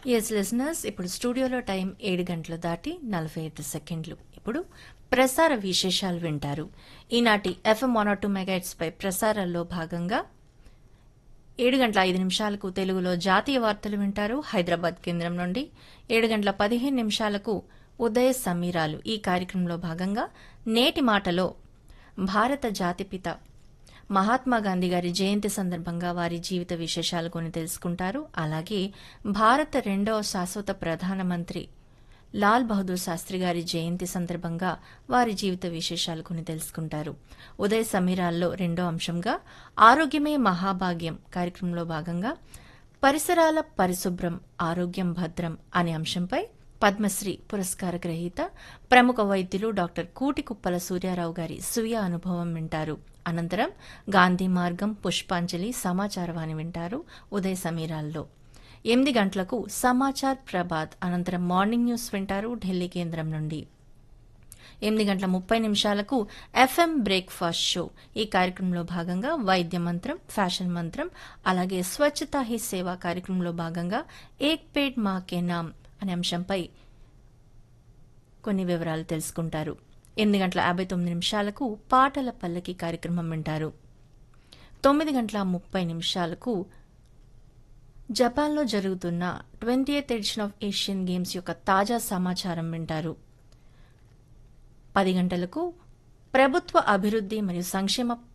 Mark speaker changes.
Speaker 1: yes listeners ఇప్పుడు స్టూడియోలో time ఏడు గంటలు దాటి నలభై ఐదు సెకండ్లు ఇప్పుడు ప్రసార విశేషాలు వింటారు ఈనాటి ఎఫ్ఎం వన్ టూ మెగాట్స్ పై ప్రసారాల్లో భాగంగా ఏడు గంటల ఐదు నిమిషాలకు తెలుగులో జాతీయ వార్తలు వింటారు హైదరాబాద్ కేంద్రం నుండి ఏడు గంటల పదిహేను నిమిషాలకు ఉదయ సమీరాలు ఈ కార్యక్రమంలో భాగంగా నేటి మాటలో భారత జాతిపిత మహాత్మా గాంధీ గారి జయంతి సందర్భంగా వారి జీవిత విశేషాలు కొన్ని తెలుసుకుంటారు అలాగే భారత రెండవ శాశ్వత ప్రధానమంత్రి లాల్ బహదూర్ శాస్త్రి గారి జయంతి సందర్భంగా వారి జీవిత విశేషాలు కొన్ని తెలుసుకుంటారు ఉదయ సమీరాల్లో రెండో అంశంగా ఆరోగ్యమే మహాభాగ్యం కార్యక్రమంలో భాగంగా పరిసరాల పరిశుభ్రం ఆరోగ్యం భద్రం అనే అంశంపై పద్మశ్రీ పురస్కార గ్రహీత ప్రముఖ వైద్యులు డాక్టర్ కూటికుప్పల సూర్యారావు గారి స్వీయ అనుభవం వింటారు అనంతరం గాంధీ మార్గం పుష్పాంజలి సమాచారవాణి వింటారు ఉదయ సమీరాల్లో ఎనిమిది గంటలకు సమాచార్ ప్రభాత్ అనంతరం మార్నింగ్ న్యూస్ వింటారు ఢిల్లీ కేంద్రం నుండి ఎనిమిది గంటల ముప్పై నిమిషాలకు ఎఫ్ఎం బ్రేక్ఫాస్ట్ షో ఈ కార్యక్రమంలో భాగంగా వైద్య మంత్రం ఫ్యాషన్ మంత్రం అలాగే స్వచ్ఛతా హీ సేవా కార్యక్రమంలో భాగంగా ఏక్ పేడ్ మా కే నామ్ అనే అంశంపై కొన్ని వివరాలు తెలుసుకుంటారు ఎనిమిది గంటల యాభై తొమ్మిది నిమిషాలకు పాటల పల్లకి కార్యక్రమం వింటారు తొమ్మిది గంటల ముప్పై నిమిషాలకు జపాన్లో జరుగుతున్న twenty eighth edition of Asian games యొక్క తాజా సమాచారం వింటారు పది గంటలకు ప్రభుత్వ అభివృద్ధి మరియు సంక్షేమ